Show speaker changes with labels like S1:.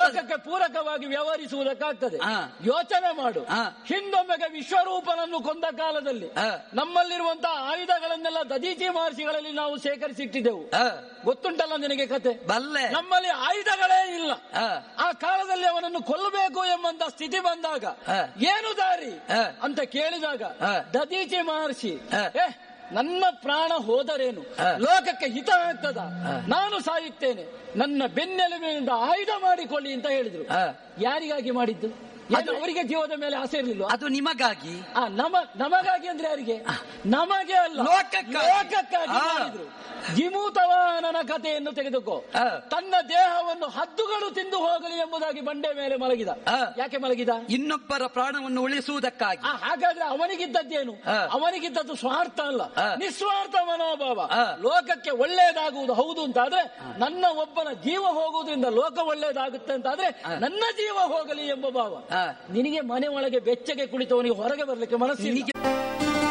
S1: ಲೋಕಕ್ಕೆ ಪೂರಕವಾಗಿ ವ್ಯವಹರಿಸುವುದಕ್ಕಾಗ್ತದೆ
S2: ಹಾ.
S1: ಯೋಚನೆ ಮಾಡು
S2: ಹಾ.
S1: ಹಿಂದೊಮ್ಮೆಗೆ ವಿಶ್ವರೂಪನನ್ನು ಕೊಂದ ಕಾಲದಲ್ಲಿ
S2: ಹಾ.
S1: ನಮ್ಮಲ್ಲಿರುವಂತಹ ಆಯುಧಗಳನ್ನೆಲ್ಲ ದದೀಚಿ ಮಹರ್ಷಿಗಳಲ್ಲಿ ನಾವು ಸೇಕರಿಸಿಟ್ಟಿದ್ದೆವು
S2: ಆ,
S1: ಗೊತ್ತುಂಟಲ್ಲ ನಿನಗೆ ಕತೆ
S2: ಬಲ್ಲೆ
S1: ನಮ್ಮಲ್ಲಿ ಆಯುಧಗಳೇ ಇಲ್ಲ
S2: ಆ,
S1: ಆ ಕಾಲದಲ್ಲಿ ಅವನನ್ನು ಕೊಲ್ಲಬೇಕು ಎಂಬಂತ ಸ್ಥಿತಿ ಬಂದಾಗ
S2: ಹಾ.
S1: ಏನು ದಾರಿ
S2: ಹಾ.
S1: ಅಂತ ಕೇಳಿದಾಗ
S2: ಹಾ.
S1: ದದೀಚಿ ಮಹರ್ಷಿ
S2: ಹಾ.
S1: ಏ ನನ್ನ ಪ್ರಾಣ ಹೋದರೇನು
S2: ಹಾ.
S1: ಲೋಕಕ್ಕೆ ಹಿತ ಆಗ್ತದ
S2: ಹಾ.
S1: ನಾನು ಸಾಯುತ್ತೇನೆ ನನ್ನ ಬೆನ್ನೆಲುಬಿನಿಂದ ಆಯುಧ ಮಾಡಿಕೊಳ್ಳಿ ಅಂತ ಹೇಳಿದ್ರು
S2: ಹಾ.
S1: ಯಾರಿಗಾಗಿ ಮಾಡಿದ್ದು ಏನು ಅವರಿಗೆ ಜೀವದ ಮೇಲೆ ಆಸೆ ಇರಲಿಲ್ವಾ
S2: ಅದು ನಿಮಗಾಗಿ
S1: ಆ ನಮ ನಮಗಾಗಿ ಅಂದ್ರೆ ಯಾರಿಗೆ ನಮಗೆ ಅಲ್ಲ
S2: ಲೋಕಕ್ಕಾಗಿ.
S1: ಲೋಕಕ್ಕಾಗಿ
S2: ಆ.
S1: ಮಾಡಿದ್ರು ಜಿಮೂತವಾಹನನ ಕಥೆಯನ್ನು ತೆಗೆದುಕೋ
S2: ಆ.
S1: ತನ್ನ ದೇಹವನ್ನು ಹದ್ದುಗಳು ತಿಂದು ಹೋಗಲಿ ಎಂಬುದಾಗಿ ಬಂಡೆ ಮೇಲೆ ಮಲಗಿದ
S2: ಆ.
S1: ಯಾಕೆ ಮಲಗಿದ
S2: ಇನ್ನೊಬ್ಬರ ಪ್ರಾಣವನ್ನು ಉಳಿಸುವುದಕ್ಕಾಗಿ
S1: ಆ, ಹಾಗಾದ್ರೆ ಅವನಿಗಿದ್ದದ್ದೇನು
S2: ಆ.
S1: ಅವನಿಗಿದ್ದದ್ದು ಸ್ವಾರ್ಥ ಅಲ್ಲ
S2: ಆ.
S1: ನಿಸ್ವಾರ್ಥ ಮನೋಭಾವ
S2: ಆ.
S1: ಲೋಕಕ್ಕೆ ಒಳ್ಳೆಯದಾಗುವುದು ಹೌದು ಅಂತಾದ್ರೆ ನನ್ನ ಒಬ್ಬನ ಜೀವ ಹೋಗುವುದರಿಂದ ಲೋಕ ಒಳ್ಳೆಯದಾಗುತ್ತೆ ಅಂತಾದ್ರೆ ನನ್ನ ಜೀವ ಹೋಗಲಿ ಎಂಬ ಭಾವ
S2: ಆ.
S1: ನಿನಗೆ ಮನೆ ಒಳಗೆ ಬೆಚ್ಚಗೆ ಕುಳಿತವನಿಗೆ ಹೊರಗೆ ಬರ್ಲಿಕ್ಕೆ ಮನಸ್ಸಿಲ್ಲ
S2: ನಿನಗೆ